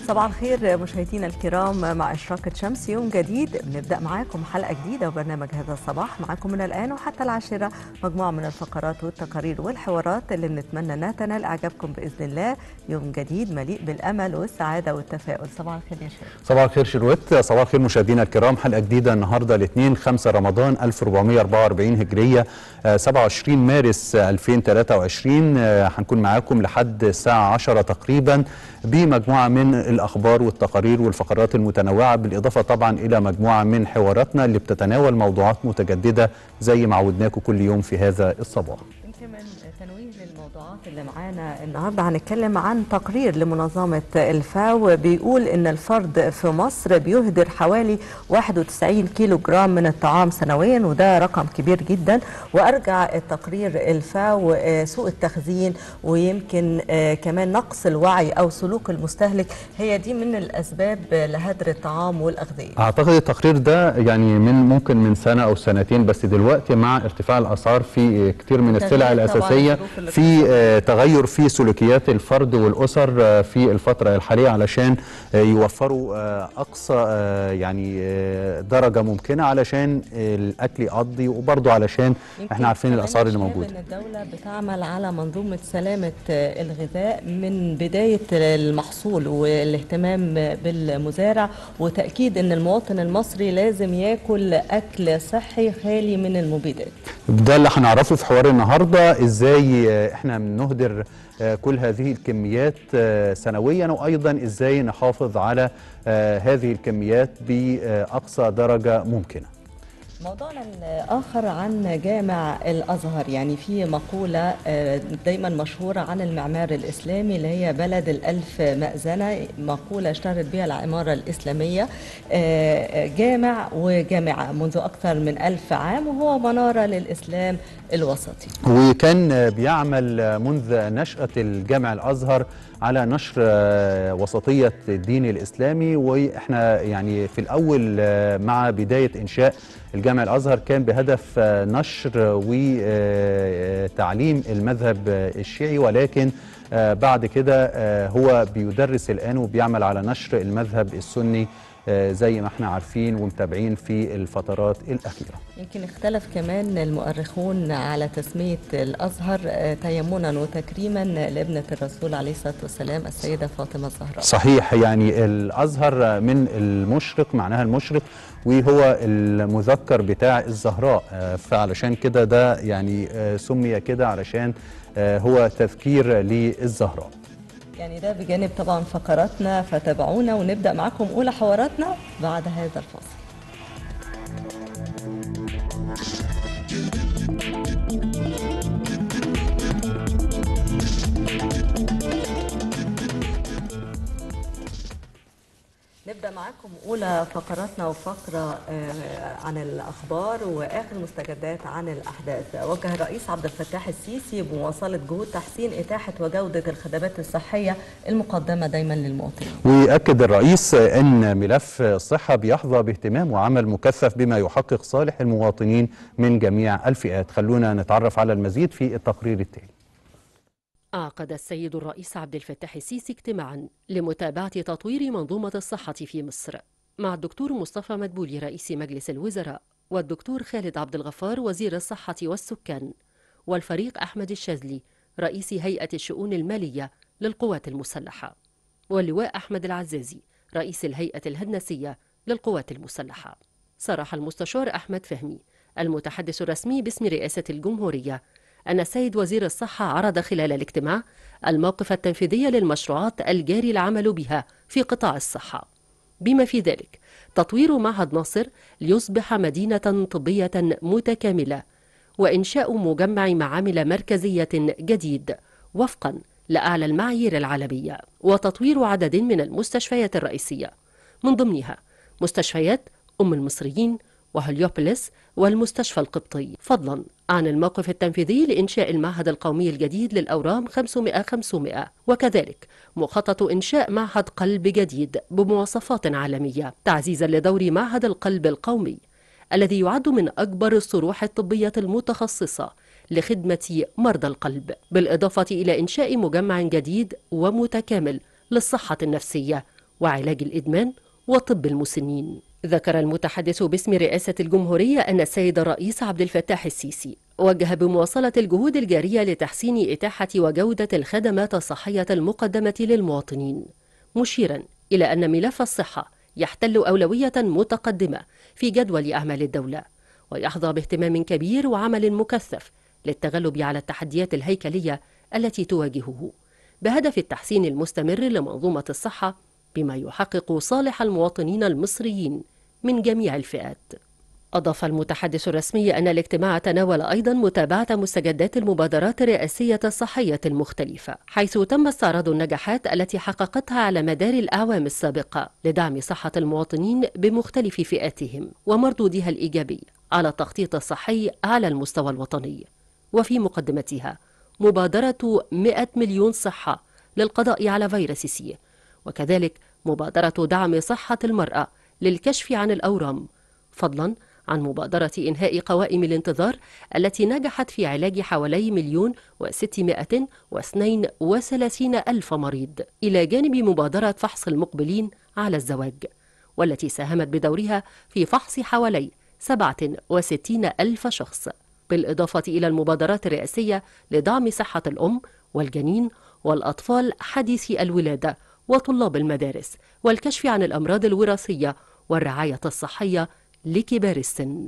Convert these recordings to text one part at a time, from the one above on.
صباح الخير مشاهدينا الكرام مع إشراقة شمس يوم جديد بنبدأ معاكم حلقة جديدة وبرنامج هذا الصباح معاكم من الآن وحتى العاشرة مجموعة من الفقرات والتقارير والحوارات اللي بنتمنى أنها تنال إعجابكم بإذن الله يوم جديد مليء بالأمل والسعادة والتفاؤل صباح الخير يا شيخ صباح الخير شروت صباح الخير مشاهدينا الكرام حلقة جديدة النهاردة الاثنين 5 رمضان 1444 هجرية آه، 27 مارس 2023 آه، هنكون معاكم لحد الساعة 10 تقريبا بمجموعة من الأخبار والتقارير والفقرات المتنوعة بالإضافة طبعا إلى مجموعة من حواراتنا اللي بتتناول موضوعات متجددة زي ما عودناكم كل يوم في هذا الصباح يمكن من تنويه للموضوعات اللي معانا النهارده هنتكلم عن تقرير لمنظمه الفاو بيقول ان الفرد في مصر بيهدر حوالي 91 كيلو جرام من الطعام سنويا وده رقم كبير جدا وارجع التقرير الفاو آه، سوء التخزين ويمكن آه، كمان نقص الوعي او سلوك المستهلك هي دي من الاسباب لهدر الطعام والاغذيه أعتقد التقرير ده يعني من ممكن من سنة أو سنتين بس دلوقتي مع ارتفاع الأسعار في كتير من السلع تغيير طبعاً الأساسية ظروف الاقتصاد. في آه، تغير في سلوكيات الفرد والأسر آه، في الفترة الحالية علشان آه، يوفروا آه، أقصى آه، يعني آه، درجة ممكنة علشان آه، الأكل يقضي وبرضه علشان يمكن احنا عارفين كمان الأسعار اللي شايف موجودة ان الدولة بتعمل على منظومة سلامة آه، الغذاء من بداية المحصول والاهتمام بالمزارع وتأكيد ان المواطن المصري لازم ياكل أكل صحي خالي من المبيدات ده اللي هنعرفه في حوار النهارده ازاي آه، احنا بنهدر آه، كل هذه الكميات آه، سنويا وايضا ازاي نحافظ على آه، هذه الكميات باقصى درجه ممكنه. موضوعنا الآخر عن جامع الأزهر يعني في مقولة آه، دايما مشهورة عن المعمار الإسلامي اللي هي بلد الألف مأذنة مقولة اشتهرت بها العمارة الإسلامية آه، جامع وجامعة منذ أكثر من ألف عام وهو منارة للإسلام الوسطي وكان آه، بيعمل آه، منذ نشاه الجامع الازهر على نشر آه، وسطيه الدين الاسلامي واحنا يعني في الاول آه، مع بدايه انشاء الجامع الازهر كان بهدف آه، نشر وتعليم المذهب آه، الشيعي ولكن آه، بعد كده آه، هو بيدرس الان وبيعمل على نشر المذهب السني آه، زي ما احنا عارفين ومتابعين في الفترات الاخيره. يمكن اختلف كمان المؤرخون على تسمية الأزهر آه، تيمنا وتكريما لابنة الرسول عليه الصلاة والسلام السيدة فاطمة الزهراء صحيح يعني الازهر من المشرق معناها المشرق وهو المذكر بتاع الزهراء آه، فعلشان كده ده يعني آه، سمي كده علشان آه، هو تذكير للزهراء يعني ده بجانب طبعا فقراتنا فتابعونا ونبدأ معكم أولى حواراتنا بعد هذا الفاصل نبدأ معاكم أولى فقراتنا وفقرة آه، عن الأخبار وآخر مستجدات عن الأحداث وجه الرئيس عبد الفتاح السيسي بمواصلة جهود تحسين إتاحة وجودة الخدمات الصحية المقدمة دايما للمواطنين ويأكد الرئيس أن ملف الصحة بيحظى باهتمام وعمل مكثف بما يحقق صالح المواطنين من جميع الفئات خلونا نتعرف على المزيد في التقرير التالي عقد السيد الرئيس عبد الفتاح السيسي اجتماعا لمتابعة تطوير منظومة الصحة في مصر مع الدكتور مصطفى مدبولي رئيس مجلس الوزراء والدكتور خالد عبد الغفار وزير الصحة والسكان والفريق أحمد الشاذلي رئيس هيئة الشؤون المالية للقوات المسلحة واللواء أحمد العزازي رئيس الهيئة الهندسية للقوات المسلحة صرح المستشار أحمد فهمي المتحدث الرسمي باسم رئاسة الجمهورية أن السيد وزير الصحة عرض خلال الاجتماع الموقف التنفيذي للمشروعات الجاري العمل بها في قطاع الصحة بما في ذلك تطوير معهد ناصر ليصبح مدينة طبية متكاملة وإنشاء مجمع معامل مركزية جديد وفقا لأعلى المعايير العالمية وتطوير عدد من المستشفيات الرئيسية من ضمنها مستشفيات أم المصريين وهليوبوليس والمستشفى القبطي فضلا عن الموقف التنفيذي لإنشاء المعهد القومي الجديد للأورام 500-500 وكذلك مخطط إنشاء معهد قلب جديد بمواصفات عالمية تعزيزا لدور معهد القلب القومي الذي يعد من أكبر الصروح الطبية المتخصصة لخدمة مرضى القلب بالإضافة إلى إنشاء مجمع جديد ومتكامل للصحة النفسية وعلاج الإدمان وطب المسنين ذكر المتحدث باسم رئاسة الجمهورية أن السيد الرئيس عبد الفتاح السيسي وجه بمواصلة الجهود الجارية لتحسين إتاحة وجودة الخدمات الصحية المقدمة للمواطنين مشيرا إلى أن ملف الصحة يحتل أولوية متقدمة في جدول أعمال الدولة ويحظى باهتمام كبير وعمل مكثف للتغلب على التحديات الهيكلية التي تواجهه بهدف التحسين المستمر لمنظومة الصحة بما يحقق صالح المواطنين المصريين من جميع الفئات أضاف المتحدث الرسمي أن الاجتماع تناول أيضا متابعة مستجدات المبادرات الرئاسية الصحية المختلفة حيث تم استعراض النجاحات التي حققتها على مدار الأعوام السابقة لدعم صحة المواطنين بمختلف فئاتهم ومردودها الإيجابي على التخطيط الصحي على المستوى الوطني وفي مقدمتها مبادرة 100 مليون صحة للقضاء على فيروس سي وكذلك مبادرة دعم صحة المرأة للكشف عن الأورام فضلا عن مبادرة إنهاء قوائم الانتظار التي نجحت في علاج حوالي مليون وستمائة واثنين وثلاثين ألف مريض إلى جانب مبادرة فحص المقبلين على الزواج والتي ساهمت بدورها في فحص حوالي سبعة وستين ألف شخص بالإضافة إلى المبادرات الرئاسية لدعم صحة الأم والجنين والأطفال حديثي الولادة وطلاب المدارس والكشف عن الأمراض الوراثية والرعاية الصحية لكبار السن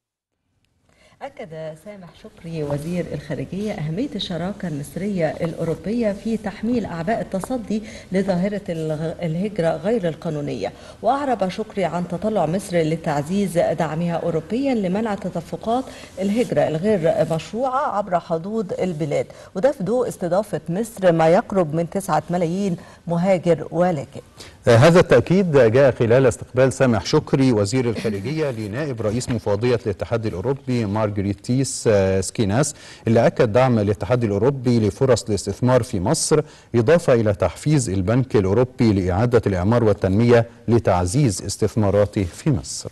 أكد سامح شكري وزير الخارجية أهمية الشراكة المصرية الأوروبية في تحميل أعباء التصدي لظاهرة الهجرة غير القانونية وأعرب شكري عن تطلع مصر لتعزيز دعمها أوروبيا لمنع تدفقات الهجرة الغير مشروعة عبر حدود البلاد وده في ضوء استضافة مصر ما يقرب من 9 ملايين مهاجر ولاجئ هذا التأكيد جاء خلال استقبال سامح شكري وزير الخارجية لنائب رئيس مفوضية الاتحاد الأوروبي مارغريتيس سكيناس اللي أكد دعم الاتحاد الأوروبي لفرص الاستثمار في مصر إضافة إلى تحفيز البنك الأوروبي لإعادة الإعمار والتنمية لتعزيز استثماراته في مصر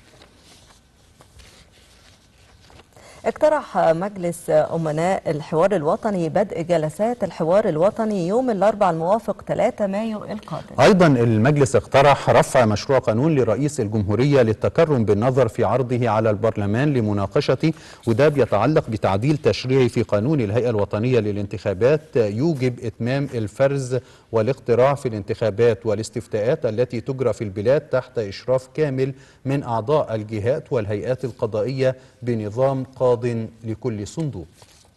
اقترح مجلس أمناء الحوار الوطني بدء جلسات الحوار الوطني يوم الأربعاء الموافق 3 مايو القادم أيضا المجلس اقترح رفع مشروع قانون لرئيس الجمهورية للتكرم بالنظر في عرضه على البرلمان لمناقشته وده بيتعلق بتعديل تشريعي في قانون الهيئة الوطنية للانتخابات يوجب إتمام الفرز والاقتراع في الانتخابات والاستفتاءات التي تجرى في البلاد تحت إشراف كامل من أعضاء الجهات والهيئات القضائية بنظام قاض لكل صندوق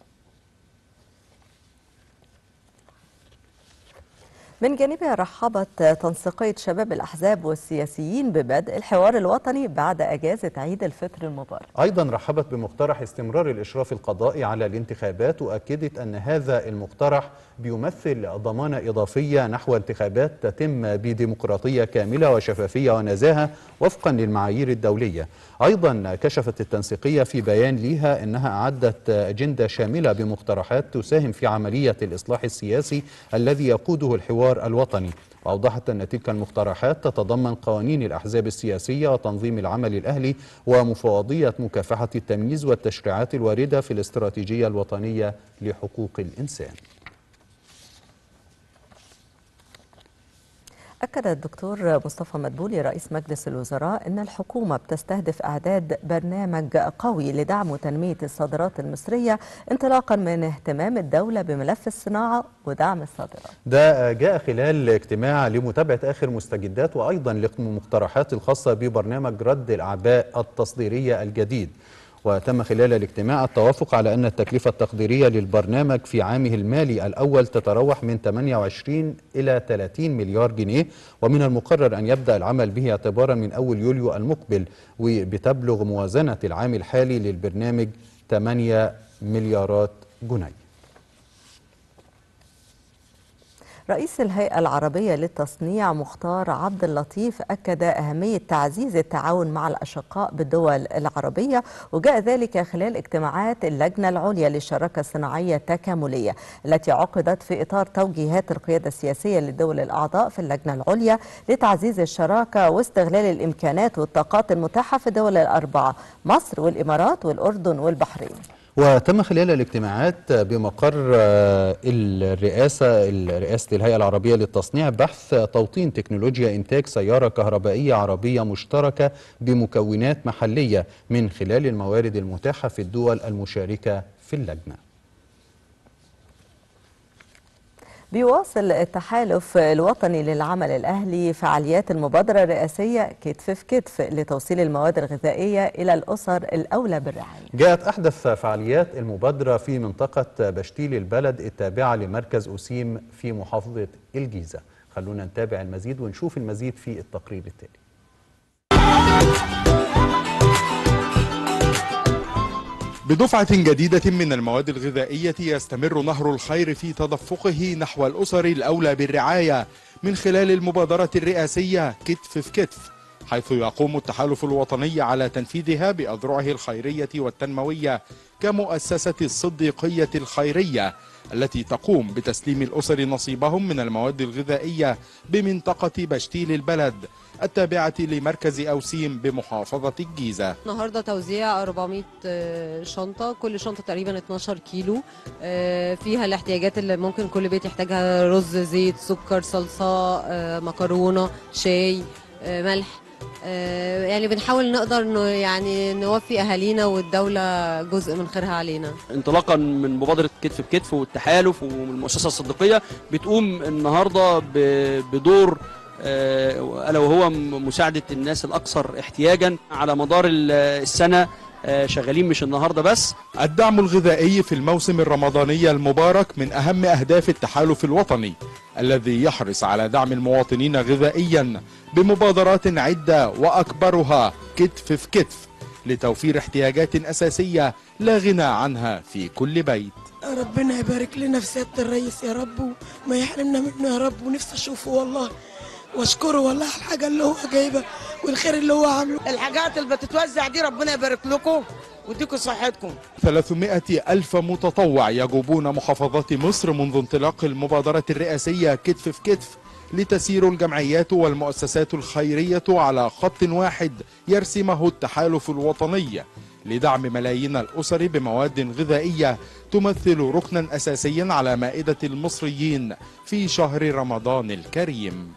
من جانبها رحبت تنسيقية شباب الأحزاب والسياسيين ببدء الحوار الوطني بعد أجازة عيد الفطر المبارك أيضا رحبت بمقترح استمرار الإشراف القضائي على الانتخابات وأكدت أن هذا المقترح بيمثل ضمانة إضافية نحو انتخابات تتم بديمقراطية كاملة وشفافية ونزاهة وفقا للمعايير الدولية أيضا كشفت التنسيقية في بيان ليها أنها أعدت أجندة شاملة بمقترحات تساهم في عملية الإصلاح السياسي الذي يقوده الحوار الوطني وأوضحت أن تلك المقترحات تتضمن قوانين الأحزاب السياسية وتنظيم العمل الأهلي ومفوضية مكافحة التمييز والتشريعات الواردة في الاستراتيجية الوطنية لحقوق الإنسان أكد الدكتور مصطفى مدبولي رئيس مجلس الوزراء أن الحكومة بتستهدف إعداد برنامج قوي لدعم وتنمية الصادرات المصرية انطلاقا من اهتمام الدولة بملف الصناعة ودعم الصادرات ده جاء خلال اجتماع لمتابعة آخر مستجدات وأيضا للمقترحات الخاصة ببرنامج رد الأعباء التصديرية الجديد وتم خلال الاجتماع التوافق على أن التكلفة التقديرية للبرنامج في عامه المالي الأول تتراوح من 28 إلى 30 مليار جنيه ومن المقرر أن يبدأ العمل به اعتبارا من أول يوليو المقبل وبتبلغ موازنة العام الحالي للبرنامج 8 مليارات جنيه رئيس الهيئة العربية للتصنيع مختار عبد اللطيف أكد أهمية تعزيز التعاون مع الأشقاء بالدول العربية وجاء ذلك خلال اجتماعات اللجنة العليا للشراكة الصناعية التكاملية التي عقدت في إطار توجيهات القيادة السياسية للدول الأعضاء في اللجنة العليا لتعزيز الشراكة واستغلال الإمكانات والطاقات المتاحة في الدول الأربعة مصر والإمارات والأردن والبحرين وتم خلال الاجتماعات بمقر الرئاسة رئاسة الهيئة العربية للتصنيع بحث توطين تكنولوجيا إنتاج سيارة كهربائية عربية مشتركة بمكونات محلية من خلال الموارد المتاحة في الدول المشاركة في اللجنة بيواصل التحالف الوطني للعمل الأهلي فعاليات المبادرة الرئاسية كتف في كتف لتوصيل المواد الغذائية إلى الأسر الأولى بالرعاية جاءت أحدث فعاليات المبادرة في منطقة بشتيل البلد التابعة لمركز أسيم في محافظة الجيزة خلونا نتابع المزيد ونشوف المزيد في التقرير التالي بدفعة جديدة من المواد الغذائية يستمر نهر الخير في تدفقه نحو الأسر الأولى بالرعاية من خلال المبادرة الرئاسية كتف في كتف حيث يقوم التحالف الوطني على تنفيذها بأذرعه الخيرية والتنموية كمؤسسة الصديقية الخيرية التي تقوم بتسليم الأسر نصيبهم من المواد الغذائية بمنطقة بشتيل البلد التابعة لمركز أوسيم بمحافظة الجيزة النهارده توزيع 400 شنطة كل شنطة تقريبا 12 كيلو فيها الاحتياجات اللي ممكن كل بيت يحتاجها رز زيت سكر صلصة مكرونة شاي ملح يعني بنحاول نقدر انه يعني نوفي اهالينا والدوله جزء من خيرها علينا انطلاقا من مبادره كتف بكتف والتحالف والمؤسسه الصديقيه بتقوم النهارده بدور الا وهو مساعده الناس الاكثر احتياجا على مدار السنه شغالين مش النهارده بس الدعم الغذائي في الموسم الرمضاني المبارك من اهم اهداف التحالف الوطني الذي يحرص على دعم المواطنين غذائيا بمبادرات عده واكبرها كتف في كتف لتوفير احتياجات اساسيه لا غنى عنها في كل بيت ربنا يبارك لنا في سياده الرئيس يا رب وما يحرمنا منه يا رب ونفسي اشوفه والله واشكره والله على الحاجه اللي هو جايبها والخير اللي هو عامله الحاجات اللي بتتوزع دي ربنا يبارك لكم ويديكم صحتكم 300 ألف متطوع يجوبون محافظات مصر منذ انطلاق المبادرة الرئاسية كتف في كتف لتسير الجمعيات والمؤسسات الخيرية على خط واحد يرسمه التحالف الوطني لدعم ملايين الأسر بمواد غذائية تمثل ركنا أساسيا على مائدة المصريين في شهر رمضان الكريم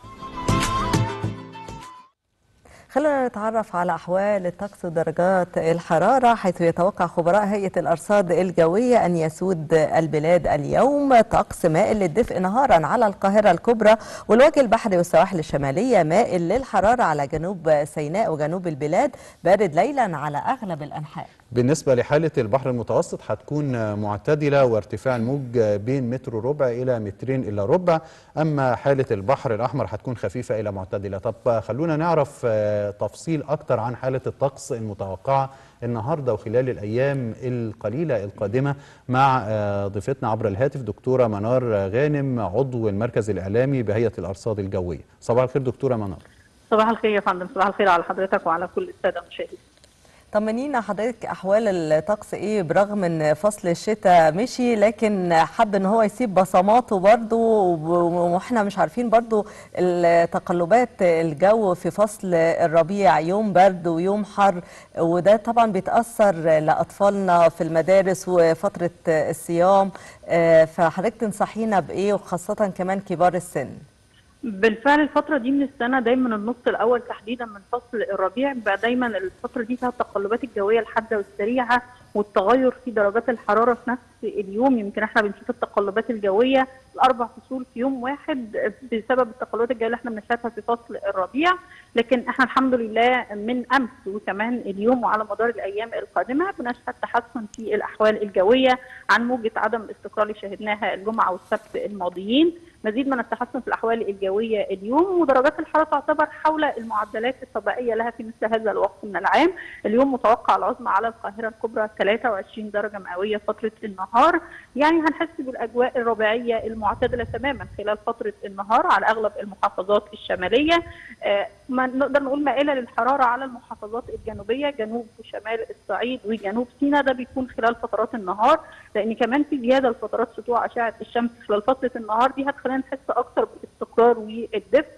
خلونا نتعرف على أحوال الطقس ودرجات الحرارة حيث يتوقع خبراء هيئة الأرصاد الجوية أن يسود البلاد اليوم طقس مائل للدفء نهارا على القاهرة الكبرى والوجه البحري والسواحل الشمالية مائل للحرارة على جنوب سيناء وجنوب البلاد بارد ليلا على أغلب الأنحاء بالنسبة لحالة البحر المتوسط هتكون معتدلة وارتفاع الموج بين متر وربع إلى مترين إلا ربع أما حالة البحر الأحمر هتكون خفيفة إلى معتدلة طب خلونا نعرف تفصيل أكتر عن حالة الطقس المتوقعة النهاردة وخلال الأيام القليلة القادمة مع ضيفتنا عبر الهاتف دكتورة منار غانم عضو المركز الإعلامي بهيئة الأرصاد الجوية صباح الخير دكتورة منار صباح الخير يا فندم صباح الخير على حضرتك وعلى كل السادة المشاهدين طمنينا حضرتك احوال الطقس ايه برغم ان فصل الشتاء مشي لكن حب ان هو يسيب بصماته برضه واحنا مش عارفين برضه تقلبات الجو في فصل الربيع يوم برد ويوم حر وده طبعا بيتاثر لاطفالنا في المدارس وفتره الصيام فحضرتك تنصحينا بايه وخاصه كمان كبار السن بالفعل الفترة دي من السنة دايما النص الأول تحديدا من فصل الربيع بقى دايما الفترة دي فيها التقلبات الجوية الحادة والسريعة والتغير في درجات الحرارة في نفس اليوم يمكن احنا بنشوف التقلبات الجوية الأربع فصول في يوم واحد بسبب التقلبات الجوية اللي احنا بنشهدها في فصل الربيع لكن احنا الحمد لله من أمس وكمان اليوم وعلى مدار الأيام القادمة بنشهد تحسن في الأحوال الجوية عن موجة عدم الاستقرار اللي شهدناها الجمعة والسبت الماضيين مزيد من التحسن في الاحوال الجويه اليوم ودرجات الحراره تعتبر حول المعدلات الطبيعيه لها في مثل هذا الوقت من العام، اليوم متوقع العظمى على القاهره الكبرى 23 درجه مئويه فتره النهار، يعني هنحس بالاجواء الربيعيه المعتدله تماما خلال فتره النهار على اغلب المحافظات الشماليه، آه ما نقدر نقول مائله للحراره على المحافظات الجنوبيه جنوب وشمال الصعيد وجنوب سيناء ده بيكون خلال فترات النهار لان كمان في زياده لفترات سطوع اشعه الشمس خلال فتره النهار دي هتخلينا نحس اكثر بالاستقرار والدفء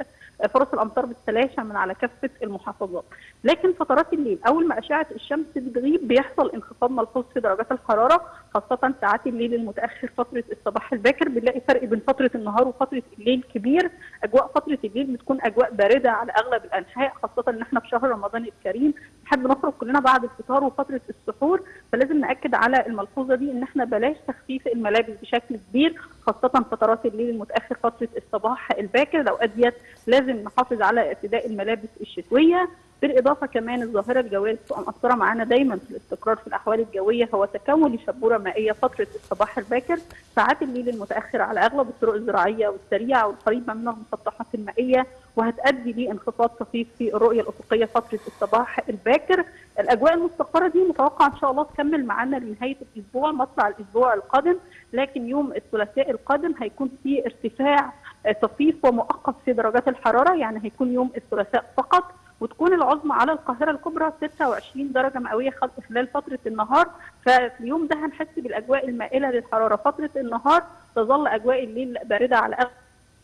فرص الامطار بتتلاشى من على كافه المحافظات لكن فترات الليل اول ما اشعه الشمس بتغيب بيحصل انخفاض ملحوظ في درجات الحراره خاصه ساعات الليل المتاخر فتره الصباح الباكر بنلاقي فرق بين فتره النهار وفتره الليل كبير اجواء فتره الليل بتكون اجواء بارده على اغلب الانحاء خاصه ان احنا في شهر رمضان الكريم نحب نخرج كلنا بعد الفطار وفتره السحور فلازم ناكد على الملحوظه دي ان احنا بلاش تخفيف الملابس بشكل كبير خاصه فترات الليل المتاخر فتره الصباح الباكر الاوقات ديت لازم نحافظ على ارتداء الملابس الشتويه بالاضافه كمان الظاهره الجويه اللي بتبقى مأثره معانا دايما في الاستقرار في الاحوال الجويه هو تكون شبوره مائيه فتره الصباح الباكر ساعات الليل المتاخر على اغلب الطرق الزراعيه والسريعه والقريبه من المسطحات المائيه وهتؤدي لانخفاض طفيف في الرؤيه الافقيه فتره الصباح الباكر الاجواء المستقره دي متوقع ان شاء الله تكمل معانا لنهايه الاسبوع مطلع الاسبوع القادم لكن يوم الثلاثاء القادم هيكون في ارتفاع طفيف ومؤقت في درجات الحراره يعني هيكون يوم الثلاثاء فقط وتكون العظمى على القاهره الكبرى 26 درجه مئويه خلال فتره النهار ففي اليوم ده هنحس بالاجواء المائله للحراره فتره النهار تظل اجواء الليل بارده على اغلب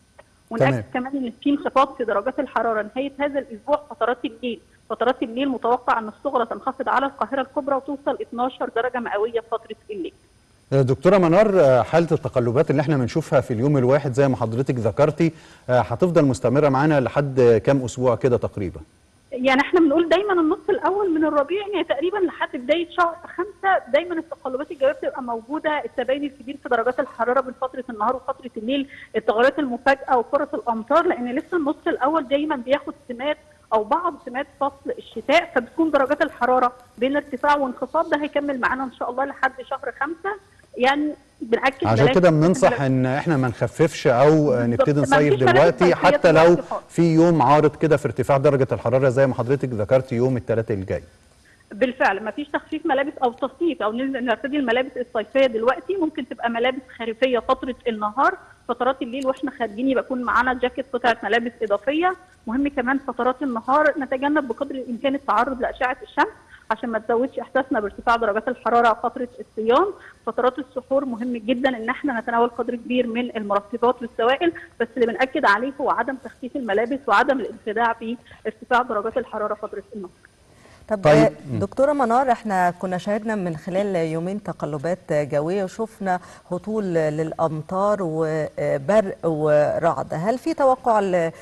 ونأكد كمان ان في انخفاض في درجات الحراره نهايه هذا الاسبوع فترات الليل فترات الليل متوقع ان الصغرى تنخفض على القاهره الكبرى وتوصل 12 درجه مئويه فتره الليل دكتورة منار حالة التقلبات اللي احنا بنشوفها في اليوم الواحد زي ما حضرتك ذكرتي هتفضل مستمرة معانا لحد كام أسبوع كده تقريبا؟ يعني احنا بنقول دايما النص الاول من الربيع يعني تقريبا لحد بدايه شهر خمسه دايما التقلبات الجويه بتبقى موجوده التباين الكبير في درجات الحراره بين فتره النهار وفتره الليل التغيرات المفاجئه وفرص الامطار لان لسه النص الاول دايما بياخد سمات او بعض سمات فصل الشتاء فبتكون درجات الحراره بين ارتفاع وانخفاض ده هيكمل معانا ان شاء الله لحد شهر خمسه يعني بنأكد عشان كده بننصح ان احنا ما نخففش او نبتدي نصيف دلوقتي حتى لو في يوم عارض كده في ارتفاع درجه الحراره زي ما حضرتك ذكرت يوم الثلاثاء الجاي بالفعل ما فيش تخفيف ملابس او تصنيف او نرتدي الملابس الصيفيه دلوقتي ممكن تبقى ملابس خريفيه فتره النهار فترات الليل واحنا خارجين يبقى يكون معانا جاكيت قطعه ملابس اضافيه مهم كمان فترات النهار نتجنب بقدر الامكان التعرض لاشعه الشمس عشان ما تزودش احساسنا بارتفاع درجات الحراره فتره الصيام فترات السحور مهم جدا ان احنا نتناول قدر كبير من المرطبات والسوائل بس اللي بناكد عليه هو عدم تخفيف الملابس وعدم الانخداع بارتفاع درجات الحراره فتره النهار طب طيب. دكتوره منار احنا كنا شاهدنا من خلال يومين تقلبات جويه وشفنا هطول للامطار وبرق ورعد هل في توقع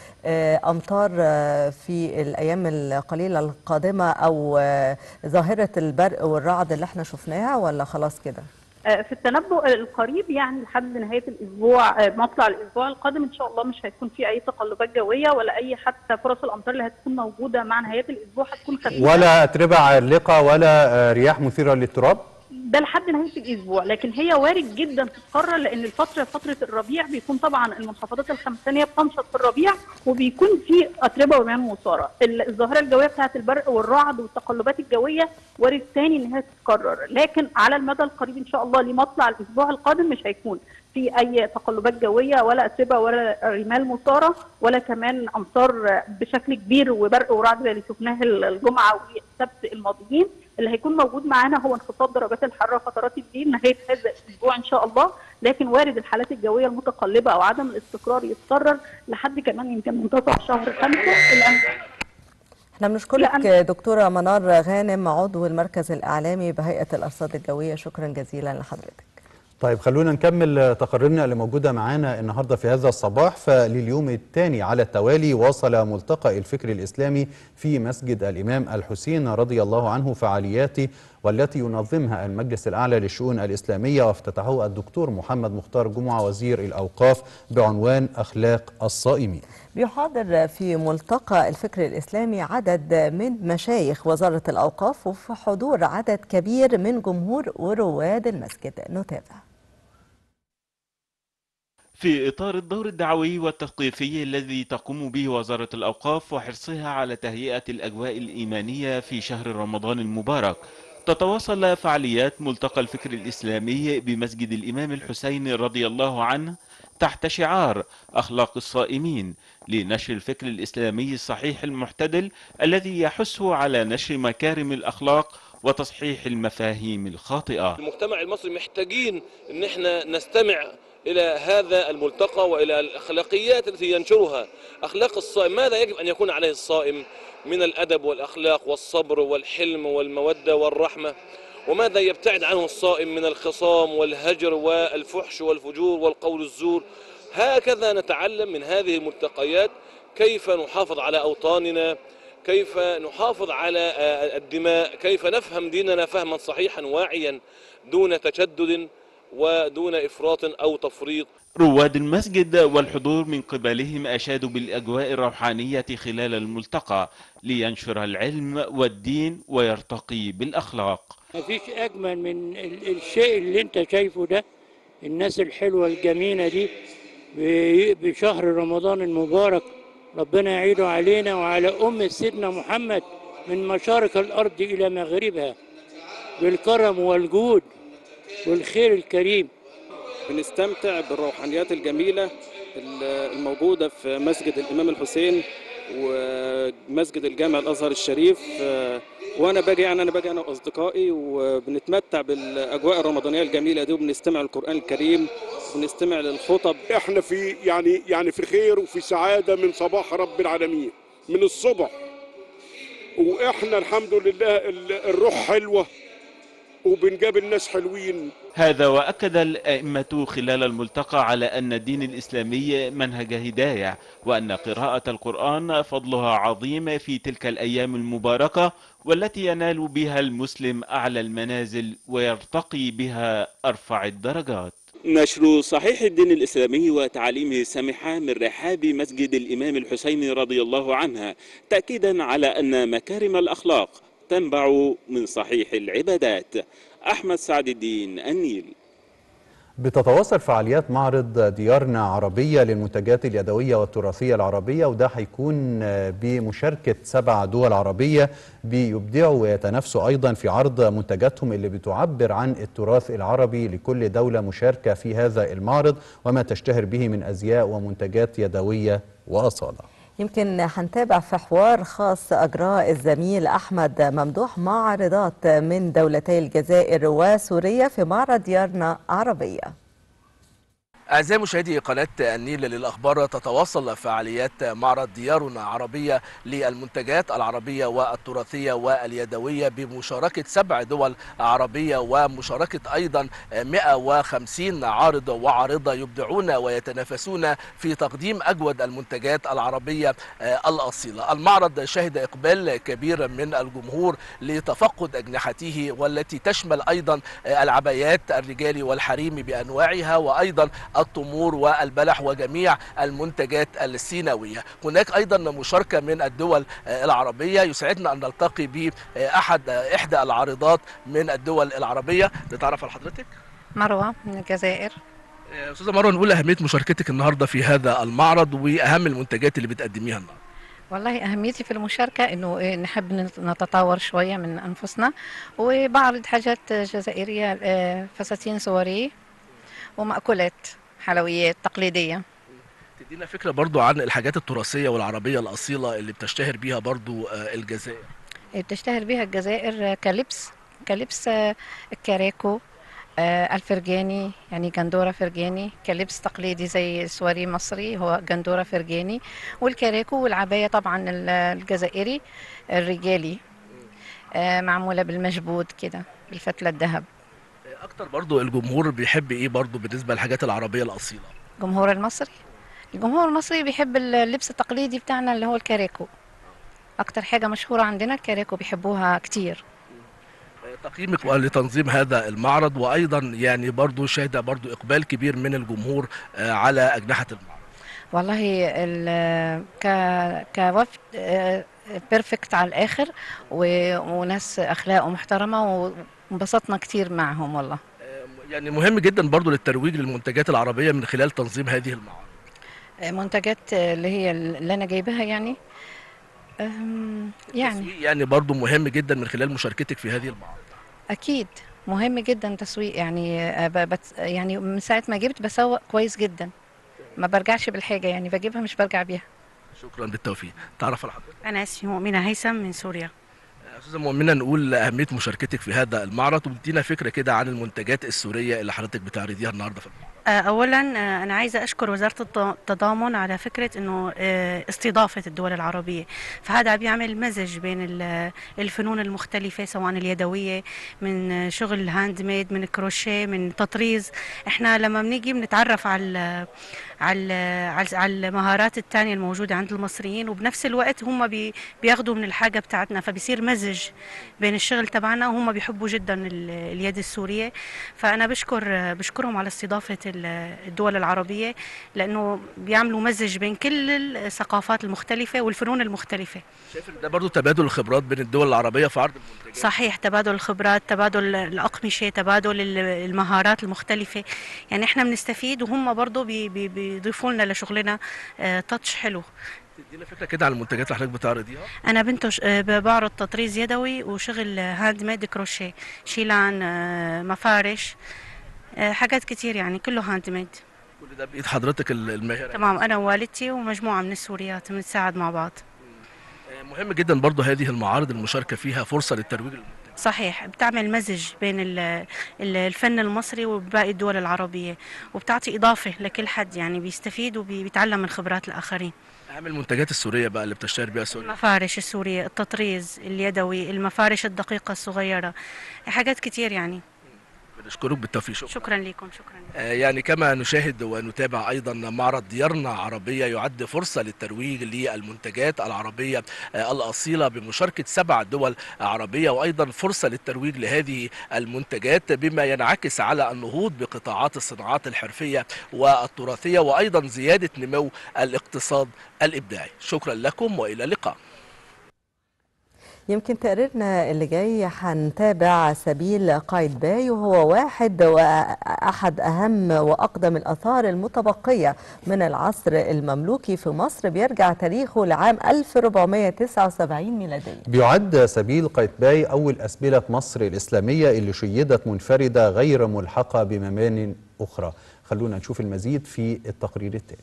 لامطار في الايام القليله القادمه او ظاهره البرق والرعد اللي احنا شفناها ولا خلاص كده في التنبؤ القريب يعني لحد نهايه الاسبوع مطلع الاسبوع القادم ان شاء الله مش هيكون في اي تقلبات جويه ولا اي حتى فرص الامطار اللي هتكون موجوده مع نهايه الاسبوع هتكون خفيفه ولا اتربه عالقه ولا رياح مثيره للتراب ده لحد نهايه الاسبوع لكن هي وارد جدا تتكرر لان الفتره فتره الربيع بيكون طبعا المنخفضات الخمسانيه بتنشط في الربيع وبيكون في اتربه ورمال مثاره الظاهره الجويه بتاعت البرق والرعد والتقلبات الجويه وارد ثاني ان هي تتكرر لكن على المدى القريب ان شاء الله لمطلع الاسبوع القادم مش هيكون في اي تقلبات جويه ولا اتربه ولا رمال مثاره ولا كمان امطار بشكل كبير وبرق ورعد زي اللي شفناه الجمعه والسبت الماضيين اللي هيكون موجود معانا هو انخفاض درجات الحراره فترات الليل نهايه هذا الاسبوع ان شاء الله لكن وارد الحالات الجويه المتقلبه او عدم الاستقرار يتكرر لحد كمان يمكن منتصف شهر خمسه الان احنا بنشكرك دكتوره منار غانم عضو المركز الاعلامي بهيئه الارصاد الجويه شكرا جزيلا لحضرتك طيب خلونا نكمل تقاريرنا اللي موجوده معانا النهارده في هذا الصباح فلليوم الثاني على التوالي واصل ملتقى الفكر الاسلامي في مسجد الامام الحسين رضي الله عنه فعالياته والتي ينظمها المجلس الاعلى للشؤون الاسلاميه وافتتحه الدكتور محمد مختار جمعه وزير الاوقاف بعنوان اخلاق الصائمين. بيحاضر في ملتقى الفكر الاسلامي عدد من مشايخ وزاره الاوقاف وفي حضور عدد كبير من جمهور ورواد المسجد نتابع. في إطار الدور الدعوي والتثقيفي الذي تقوم به وزارة الأوقاف وحرصها على تهيئة الأجواء الإيمانية في شهر رمضان المبارك تتواصل فعاليات ملتقى الفكر الإسلامي بمسجد الإمام الحسين رضي الله عنه تحت شعار أخلاق الصائمين لنشر الفكر الإسلامي الصحيح المعتدل الذي يحث على نشر مكارم الأخلاق وتصحيح المفاهيم الخاطئة المجتمع المصري محتاجين ان احنا نستمع إلى هذا الملتقى وإلى الأخلاقيات التي ينشرها أخلاق الصائم ماذا يجب أن يكون عليه الصائم من الأدب والأخلاق والصبر والحلم والمودة والرحمة وماذا يبتعد عنه الصائم من الخصام والهجر والفحش والفجور والقول الزور هكذا نتعلم من هذه الملتقيات كيف نحافظ على أوطاننا كيف نحافظ على الدماء كيف نفهم ديننا فهما صحيحا واعيا دون تشدد ودون إفراط أو تفريط رواد المسجد والحضور من قبلهم أشادوا بالأجواء الروحانية خلال الملتقى لينشر العلم والدين ويرتقي بالأخلاق مفيش أجمل من ال- الشيء اللي أنت شايفه ده الناس الحلوة الجميلة دي ب- بشهر رمضان المبارك ربنا يعيده علينا وعلى أم سيدنا محمد من مشارق الأرض إلى مغربها بالكرم والجود والخير الكريم بنستمتع بالروحانيات الجميلة الموجودة في مسجد الإمام الحسين ومسجد الجامع الأزهر الشريف وأنا باجي يعني أنا باجي أنا وأصدقائي وبنتمتع بالأجواء الرمضانية الجميلة دي وبنستمع للقرآن الكريم وبنستمع للخطب احنا في يعني يعني في خير وفي سعادة من صباح رب العالمين من الصبح واحنا الحمد لله ال- الروح حلوة وبنقابل ناس حلوين هذا وأكد الأئمة خلال الملتقى على أن الدين الإسلامي منهج هداية وأن قراءة القرآن فضلها عظيم في تلك الأيام المباركة والتي ينال بها المسلم أعلى المنازل ويرتقي بها أرفع الدرجات نشر صحيح الدين الإسلامي وتعاليمه السامحة من رحاب مسجد الإمام الحسين رضي الله عنها تأكيدا على أن مكارم الأخلاق تنبع من صحيح العبادات أحمد سعد الدين النيل بتتواصل فعاليات معرض ديارنا عربية للمنتجات اليدوية والتراثية العربية وده هيكون بمشاركة سبع دول عربية بيبدعوا ويتنافسوا أيضا في عرض منتجاتهم اللي بتعبر عن التراث العربي لكل دولة مشاركة في هذا المعرض وما تشتهر به من أزياء ومنتجات يدوية وأصالة يمكن هنتابع في حوار خاص أجراه الزميل أحمد ممدوح معارضات من دولتي الجزائر وسوريا في معرض ديارنا عربية أعزائي مشاهدي قناة النيل للأخبار تتواصل فعاليات معرض ديارنا عربية للمنتجات العربية والتراثية واليدوية بمشاركة سبع دول عربية ومشاركة أيضا 150 عارض وعارضة يبدعون ويتنافسون في تقديم أجود المنتجات العربية الأصيلة المعرض شهد إقبال كبير من الجمهور لتفقد أجنحته والتي تشمل أيضا العبايات الرجال والحريم بأنواعها وأيضا التمور والبلح وجميع المنتجات السيناوية هناك أيضا مشاركة من الدول العربية يسعدنا أن نلتقي بأحد إحدى العارضات من الدول العربية نتعرف على حضرتك مروة من الجزائر أستاذة مروة نقول أهمية مشاركتك النهاردة في هذا المعرض وأهم المنتجات اللي بتقدميها النهاردة والله أهميتي في المشاركة إنه إيه، نحب نتطور شوية من أنفسنا وبعرض حاجات جزائرية آه، فساتين سواري ومأكولات حلويات تقليدية تدينا فكرة برضو عن الحاجات التراثية والعربية الأصيلة اللي بتشتهر بيها برضو آه، الجزائر بتشتهر بها الجزائر كلبس كلبس آه، الكاراكو آه، الفرجاني يعني جندورة فرجاني كلبس تقليدي زي السواري مصري هو جندورة فرجاني والكاراكو والعباية طبعا ال- الجزائري الرجالي آه، معمولة بالمجبود كده بالفتلة الذهب أكتر برضو الجمهور بيحب إيه برضو بالنسبة للحاجات العربية الأصيلة الجمهور المصري الجمهور المصري بيحب اللبس التقليدي بتاعنا اللي هو الكاراكو أكتر حاجة مشهورة عندنا الكاراكو بيحبوها كتير تقييمك لتنظيم هذا المعرض وأيضا يعني برضو شهد برضو إقبال كبير من الجمهور آه، على أجنحة المعرض والله ال- ك كوفد آه، بيرفكت على الآخر و- وناس أخلاق ومحترمة وانبسطنا كتير معهم والله يعني مهم جدا برضو للترويج للمنتجات العربية من خلال تنظيم هذه المعارض آه، منتجات اللي هي اللي أنا جايباها يعني أم، يعني يعني برضو مهم جدا من خلال مشاركتك في هذه المعارض أكيد مهم جدا تسويق يعني آه، ب- بت يعني من ساعة ما جبت بسوق كويس جدا ما برجعش بالحاجة يعني بجيبها مش برجع بيها شكرا بالتوفيق تعرف على حضرتك أنا اسمي مؤمنة هيثم من سوريا أستاذة مؤمنة نقول أهمية مشاركتك في هذا المعرض وتدينا فكرة كده عن المنتجات السورية اللي حضرتك بتعرضيها النهاردة في المعرض آه، اولا آه، انا عايزه اشكر وزاره الت- التضامن على فكره انه آه، استضافه الدول العربيه فهذا بيعمل مزج بين ال- الفنون المختلفه سواء اليدويه من آه، شغل الهاند ميد من كروشيه من تطريز احنا لما بنيجي بنتعرف على على على على المهارات التانية الموجودة عند المصريين وبنفس الوقت هم بي بياخدوا من الحاجة بتاعتنا فبيصير مزج بين الشغل تبعنا وهم بيحبوا جدا ال- اليد السورية فأنا بشكر بشكرهم على استضافة ال- الدول العربية لأنه بيعملوا مزج بين كل الثقافات المختلفة والفنون المختلفة شايف ان ده برضو تبادل الخبرات بين الدول العربيه في عرض المنتجات صحيح تبادل الخبرات تبادل الأقمشة تبادل ال- المهارات المختلفة يعني احنا بنستفيد وهم برضو بي- بي- بيضيفوا لنا لشغلنا آه، تاتش حلو تدينا فكره كده عن المنتجات اللي حضرتك بتعرضيها انا بنتج آه، ب- بعرض تطريز يدوي وشغل هاند ميد كروشيه شيلان آه، مفارش آه، حاجات كتير يعني كله هاند ميد كل ده بايد حضرتك ال- الماهره تمام انا ووالدتي ومجموعه من السوريات بنتساعد مع بعض آه، مهم جدا برضو هذه المعارض المشاركه فيها فرصه للترويج للمنتجات. صحيح بتعمل مزج بين ال- ال- الفن المصري وباقي الدول العربيه وبتعطي اضافه لكل حد يعني بيستفيد وبيتعلم من خبرات الاخرين اهم المنتجات السوريه بقى اللي بتشتهر بيها سوريا المفارش السورية التطريز اليدوي المفارش الدقيقة الصغيرة حاجات كتير يعني بنشكرك بالتوفيق شكرا شكرا لكم شكرا آه، يعني كما نشاهد ونتابع ايضا معرض ديارنا عربيه يعد فرصه للترويج للمنتجات العربيه آه، الاصيله بمشاركه سبع دول عربيه وايضا فرصه للترويج لهذه المنتجات بما ينعكس على النهوض بقطاعات الصناعات الحرفيه والتراثيه وايضا زياده نمو الاقتصاد الابداعي شكرا لكم والى اللقاء يمكن تقريرنا اللي جاي هنتابع سبيل قايد باي وهو واحد وأحد أهم وأقدم الآثار المتبقية من العصر المملوكي في مصر بيرجع تاريخه لعام 1479 ميلادية بيعد سبيل قايتباي أول أسبلة مصر الإسلامية اللي شيدت منفردة غير ملحقة بمبان أخرى خلونا نشوف المزيد في التقرير التالي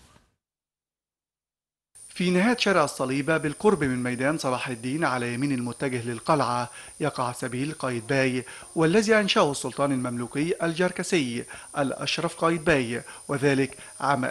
في نهاية شارع الصليبة بالقرب من ميدان صلاح الدين على يمين المتجه للقلعة يقع سبيل قايتباي والذي أنشأه السلطان المملوكي الجركسي الأشرف قايتباي وذلك عام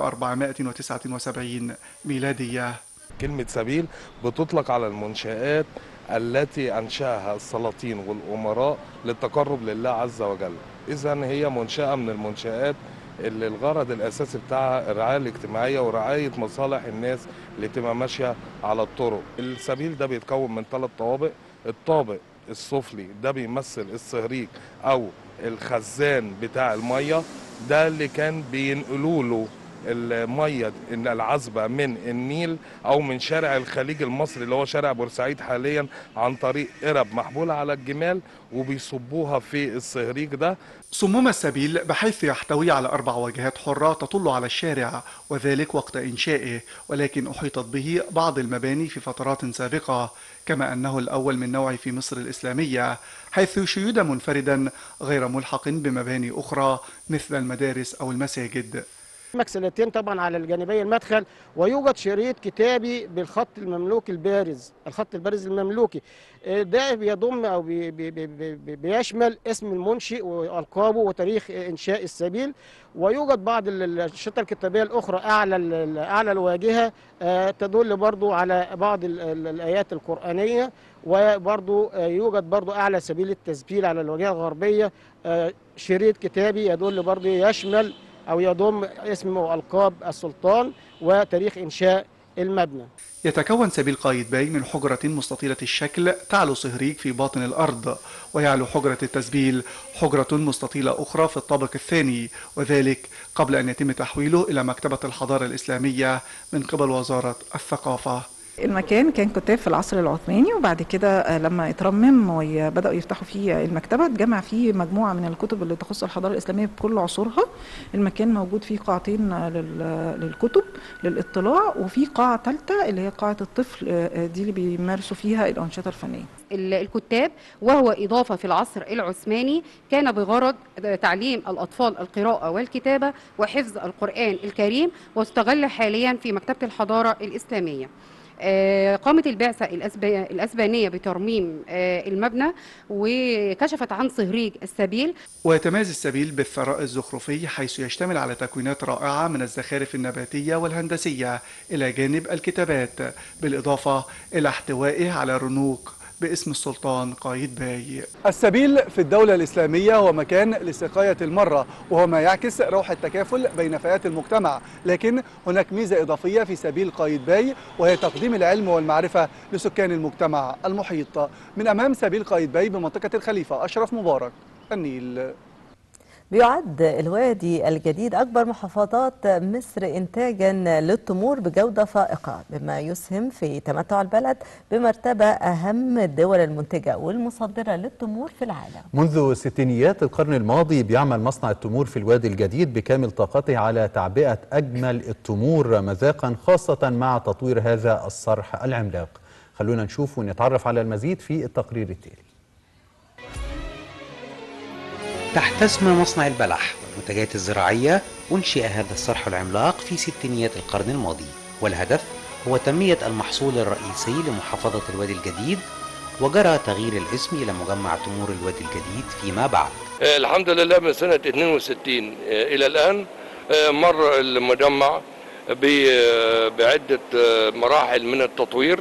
1479 ميلادية كلمة سبيل بتطلق على المنشآت التي أنشأها السلاطين والأمراء للتقرب لله عز وجل إذا هي منشأة من المنشآت اللي الغرض الأساسي بتاعها الرعاية الاجتماعية ورعاية مصالح الناس اللي تبقى ماشية على الطرق السبيل ده بيتكون من ثلاث طوابق الطابق السفلي ده بيمثل الصهريج أو الخزان بتاع المية ده اللي كان بينقلوا له الميه العذبه من النيل او من شارع الخليج المصري اللي هو شارع بورسعيد حاليا عن طريق قرب محموله على الجمال وبيصبوها في الصهريج ده صمم السبيل بحيث يحتوي على أربع واجهات حرة تطل على الشارع وذلك وقت إنشائه ولكن أحيطت به بعض المباني في فترات سابقة كما أنه الأول من نوعه في مصر الإسلامية حيث شيد منفردا غير ملحق بمباني أخرى مثل المدارس أو المساجد مكسلتين طبعا على الجانبي المدخل ويوجد شريط كتابي بالخط المملوكي البارز الخط البارز المملوكي آه، ده بيضم او بي بي بي بي بيشمل اسم المنشئ والقابه وتاريخ انشاء السبيل ويوجد بعض ال- الاشرطه الكتابيه الاخرى اعلى ال- اعلى الواجهه آه، تدل برضو على بعض ال- ال- الايات القرانيه وبرضو آه، يوجد برضو اعلى سبيل التسجيل على الواجهه الغربيه آه، شريط كتابي يدل برضو يشمل أو يضم اسم وألقاب السلطان وتاريخ إنشاء المبنى يتكون سبيل قايتباي من حجرة مستطيلة الشكل تعلو صهريج في باطن الأرض ويعلو حجرة التسبيل حجرة مستطيلة أخرى في الطابق الثاني وذلك قبل أن يتم تحويله إلى مكتبة الحضارة الإسلامية من قبل وزارة الثقافة المكان كان كتاب في العصر العثماني وبعد كده آه، لما اترمم وبداوا يفتحوا فيه المكتبه اتجمع فيه مجموعه من الكتب اللي تخص الحضاره الاسلاميه بكل عصورها المكان موجود فيه قاعتين آه، لل- للكتب للاطلاع وفي قاعه ثالثه اللي هي قاعه الطفل آه، آه، دي اللي بيمارسوا فيها الانشطه الفنيه ال- الكتاب وهو إضافة في العصر العثماني كان بغرض تعليم الأطفال القراءة والكتابة وحفظ القرآن الكريم واستغل حاليا في مكتبة الحضارة الإسلامية آه، قامت البعثة الأسب- الأسبانية بترميم آه، المبنى وكشفت عن صهريج السبيل ويتميز السبيل بالثراء الزخرفي حيث يشتمل على تكوينات رائعة من الزخارف النباتية والهندسية إلى جانب الكتابات بالإضافة إلى احتوائه على رنوق باسم السلطان قايد باي السبيل في الدولة الإسلامية هو مكان لسقاية المرة وهو ما يعكس روح التكافل بين فئات المجتمع لكن هناك ميزة إضافية في سبيل قايد باي وهي تقديم العلم والمعرفة لسكان المجتمع المحيط من أمام سبيل قايد باي بمنطقة الخليفة أشرف مبارك النيل بيعد الوادي الجديد أكبر محافظات مصر إنتاجا للتمور بجودة فائقة بما يسهم في تمتع البلد بمرتبة أهم الدول المنتجة والمصدرة للتمور في العالم منذ ستينيات القرن الماضي بيعمل مصنع التمور في الوادي الجديد بكامل طاقته على تعبئة أجمل التمور مذاقا خاصة مع تطوير هذا الصرح العملاق خلونا نشوف ونتعرف على المزيد في التقرير التالي تحت اسم مصنع البلح والمنتجات الزراعية أنشئ هذا الصرح العملاق في ستينيات القرن الماضي والهدف هو تنمية المحصول الرئيسي لمحافظة الوادي الجديد وجرى تغيير الاسم إلى مجمع تمور الوادي الجديد فيما بعد آه، الحمد لله من سنة 62 آه، إلى الآن آه، مر المجمع ب- آه، بعدة آه، مراحل من التطوير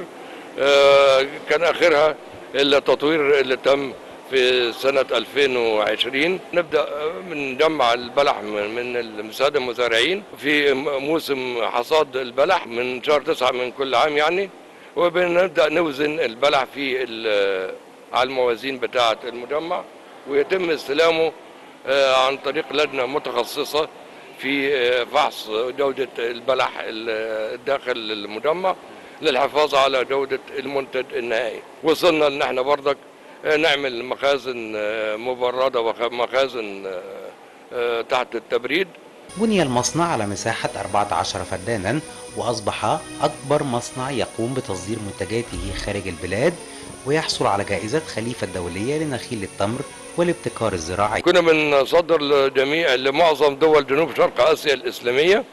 آه، كان آخرها التطوير اللي تم في سنة 2020 نبدأ آه، بنجمع البلح من من السادة المزارعين في م- موسم حصاد البلح من شهر تسعة من كل عام يعني وبنبدأ نوزن البلح في ال- على الموازين بتاعة المجمع ويتم استلامه آه، عن طريق لجنة متخصصة في آه، فحص جودة البلح ال- داخل المجمع للحفاظ على جودة المنتج النهائي وصلنا ان احنا برضك آه، نعمل مخازن آه، مبردة ومخازن آه، آه، تحت التبريد بني المصنع على مساحة 14 فدانا وأصبح أكبر مصنع يقوم بتصدير منتجاته خارج البلاد ويحصل على جائزة خليفة الدولية لنخيل التمر والابتكار الزراعي كنا بنصدر لجميع لمعظم دول جنوب شرق اسيا الاسلاميه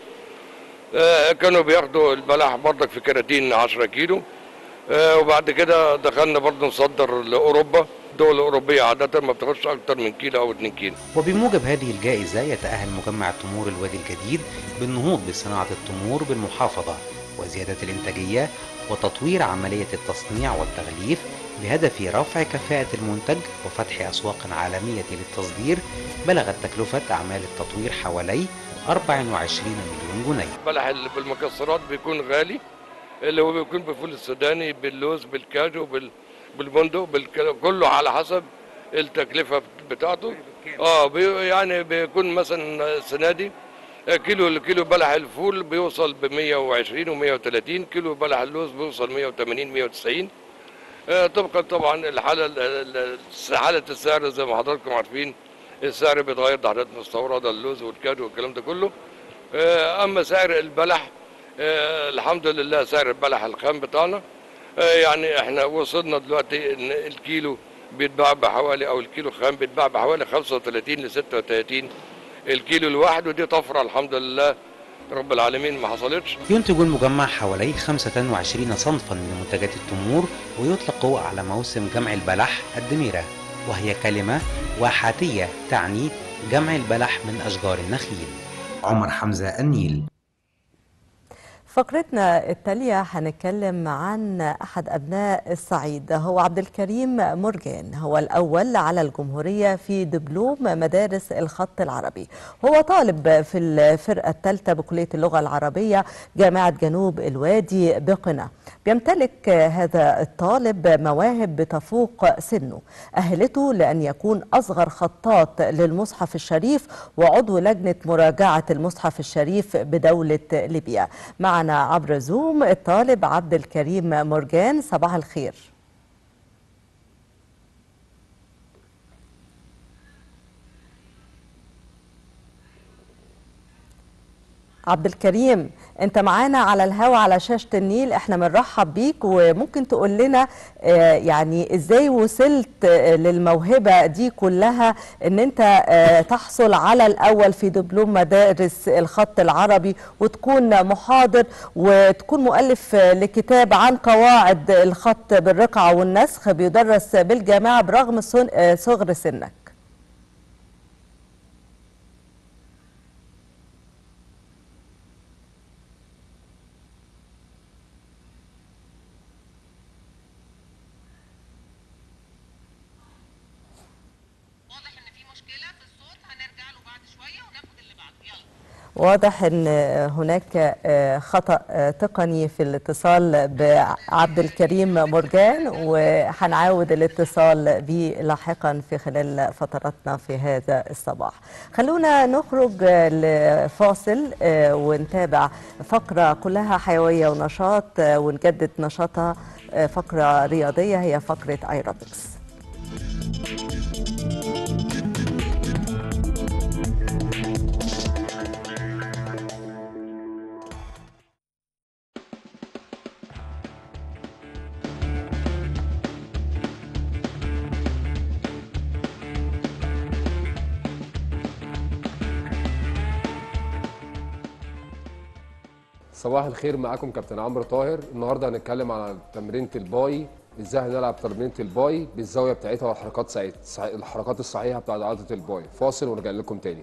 آه، كانوا بياخدوا البلح برضك في كراتين 10 كيلو آه، وبعد كده دخلنا برضه نصدر لاوروبا الدول الاوروبيه عاده ما بتاخدش اكتر من كيلو او 2 كيلو وبموجب هذه الجائزة يتأهل مجمع تمور الوادي الجديد بالنهوض بصناعة التمور بالمحافظة وزيادة الإنتاجية وتطوير عملية التصنيع والتغليف بهدف رفع كفاءة المنتج وفتح أسواق عالمية للتصدير بلغت تكلفة أعمال التطوير حوالي 24 مليون جنيه البلح اللي بالمكسرات بيكون غالي اللي هو بيكون بالفول السوداني باللوز بالكاجو بال بالبندق بالك... كله على حسب التكلفه بتاعته اه بي... يعني بيكون مثلا السنه دي كيلو كيلو بلح الفول بيوصل ب 120 و 130 كيلو بلح اللوز بيوصل 180 190 آه، طبقا طبعا الحاله ال- ال- حاله السعر زي ما حضراتكم عارفين السعر بيتغير ده حاجات مستورده اللوز والكاجو والكلام ده كله آه، اما سعر البلح آه، الحمد لله سعر البلح الخام بتاعنا آه، يعني احنا وصلنا دلوقتي ان الكيلو بيتباع بحوالي او الكيلو الخام بيتباع بحوالي 35 ل 36 الكيلو الواحد ودي طفره الحمد لله رب العالمين ما حصلتش ينتج المجمع حوالي 25 صنفا من منتجات التمور ويطلق على موسم جمع البلح الدميرة وهي كلمة واحاتية تعني جمع البلح من أشجار النخيل عمر حمزة النيل فقرتنا التالية هنتكلم عن أحد أبناء الصعيد هو عبد الكريم مرجان هو الأول على الجمهورية في دبلوم مدارس الخط العربي هو طالب في الفرقة الثالثة بكلية اللغة العربية جامعة جنوب الوادي بقنا بيمتلك هذا الطالب مواهب بتفوق سنه أهلته لأن يكون أصغر خطاط للمصحف الشريف وعضو لجنة مراجعة المصحف الشريف بدولة ليبيا معنا عبر زوم الطالب عبد الكريم مرجان صباح الخير عبد الكريم انت معانا على الهوا على شاشة النيل احنا بنرحب بيك وممكن تقول لنا آه، يعني ازاي وصلت آه، للموهبة دي كلها ان انت آه، تحصل على الاول في دبلوم مدارس الخط العربي وتكون محاضر وتكون مؤلف آه، لكتاب عن قواعد الخط بالرقعة والنسخ بيدرس بالجامعة برغم سن- آه، صغر سنك واضح ان هناك آه، خطأ آه، تقني في الاتصال بعبد الكريم مرجان وهنعاود الاتصال به لاحقا في خلال فتراتنا في هذا الصباح خلونا نخرج آه، لفاصل آه، ونتابع فقرة كلها حيوية ونشاط آه، ونجدد نشاطها آه، فقرة رياضية هي فقرة ايروبكس صباح الخير معاكم كابتن عمرو طاهر النهارده هنتكلم على تمرينة الباي ازاي هنلعب تمرينة الباي بالزاويه بتاعتها والحركات سعيد الحركات الصحيحه بتاعت عضله الباي فاصل ونرجع لكم تاني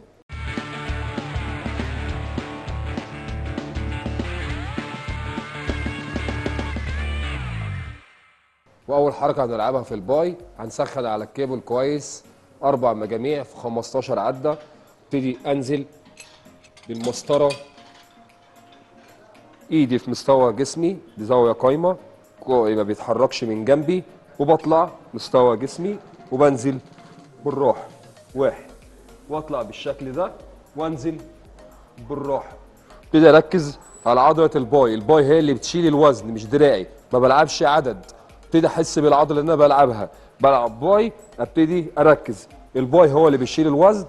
واول حركه هنلعبها في الباي هنسخن على الكيبل كويس اربع مجاميع في 15 عده ابتدي انزل بالمسطره ايدي في مستوى جسمي بزاويه قايمه كوعي ما بيتحركش من جنبي وبطلع مستوى جسمي وبنزل بالراحه واحد واطلع بالشكل ده وانزل بالراحه ابتدي اركز على عضله الباي الباي هي اللي بتشيل الوزن مش دراعي ما بلعبش عدد ابتدي احس بالعضله اللي انا بلعبها بلعب باي ابتدي اركز الباي هو اللي بيشيل الوزن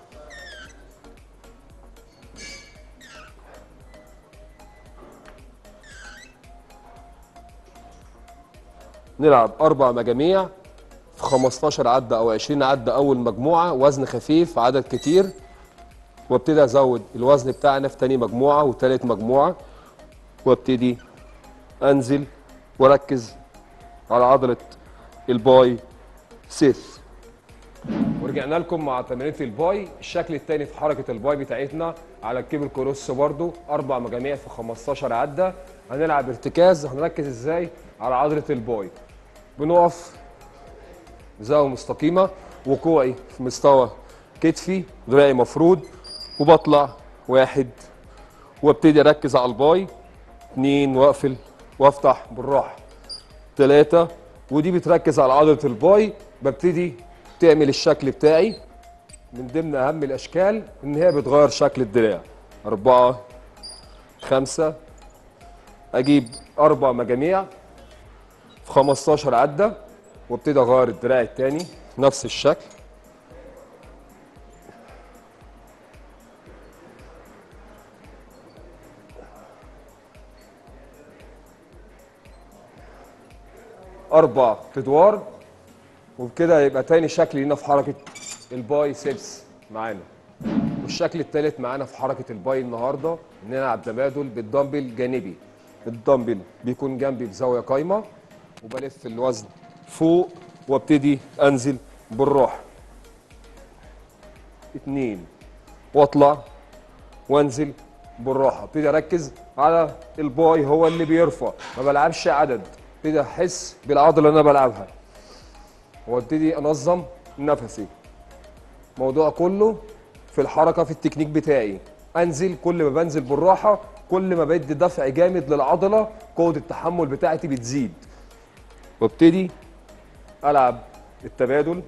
نلعب اربع مجاميع في 15 عده او 20 عده اول مجموعه وزن خفيف عدد كتير وابتدي ازود الوزن بتاعنا في تاني مجموعه وتالت مجموعه وابتدي انزل واركز على عضله الباي سيث ورجعنا لكم مع تمرينة الباي الشكل الثاني في حركة الباي بتاعتنا على الكيبل كروس برضو أربع مجاميع في 15 عدة هنلعب ارتكاز هنركز ازاي على عضلة الباي بنقف زاوية مستقيمة وكوعي في مستوى كتفي دراعي مفرود وبطلع واحد وابتدي اركز على الباي اتنين واقفل وافتح بالراحة تلاتة ودي بتركز على عضلة الباي ببتدي تعمل الشكل بتاعي من ضمن أهم الأشكال إن هي بتغير شكل الدراع أربعة خمسة أجيب أربع مجاميع في 15 عدة وابتدي أغير الدراع التاني نفس الشكل أربع أدوار وبكده يبقى تاني شكل لينا في حركة الباي سيبس معانا والشكل التالت معانا في حركة الباي النهاردة إن نلعب تبادل بالدمبل جانبي الدمبل بيكون جنبي بزاوية قايمة وبلف الوزن فوق وابتدي أنزل بالراحة اتنين واطلع وانزل بالراحة ابتدي أركز على الباي هو اللي بيرفع ما بلعبش عدد ابتدي أحس بالعضلة اللي أنا بلعبها وابتدي انظم نفسي الموضوع كله في الحركه في التكنيك بتاعي انزل كل ما بنزل بالراحه كل ما بدي دفع جامد للعضله قوه التحمل بتاعتي بتزيد وابتدي العب التبادل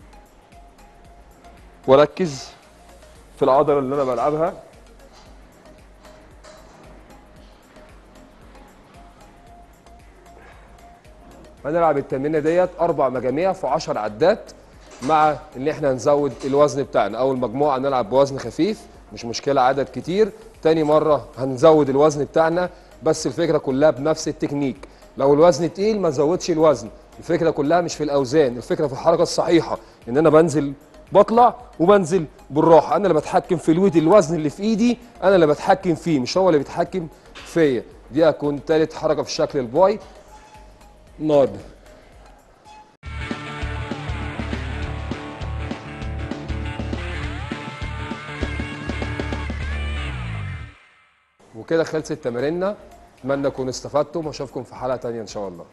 واركز في العضله اللي انا بلعبها هنلعب التمرينه ديت اربع مجاميع في 10 عدات مع ان احنا هنزود الوزن بتاعنا اول مجموعه نلعب بوزن خفيف مش مشكله عدد كتير تاني مره هنزود الوزن بتاعنا بس الفكره كلها بنفس التكنيك لو الوزن تقيل ما نزودش الوزن الفكره كلها مش في الاوزان الفكره في الحركه الصحيحه ان انا بنزل بطلع وبنزل بالراحه انا اللي بتحكم في الويت الوزن اللي في ايدي انا اللي بتحكم فيه مش هو اللي بيتحكم فيا دي هتكون تالت حركه في شكل الباي نقعد وكده خلصت تماريننا اتمنى تكونوا استفدتم واشوفكم في حلقه تانية ان شاء الله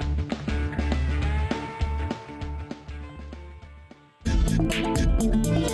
Thank you.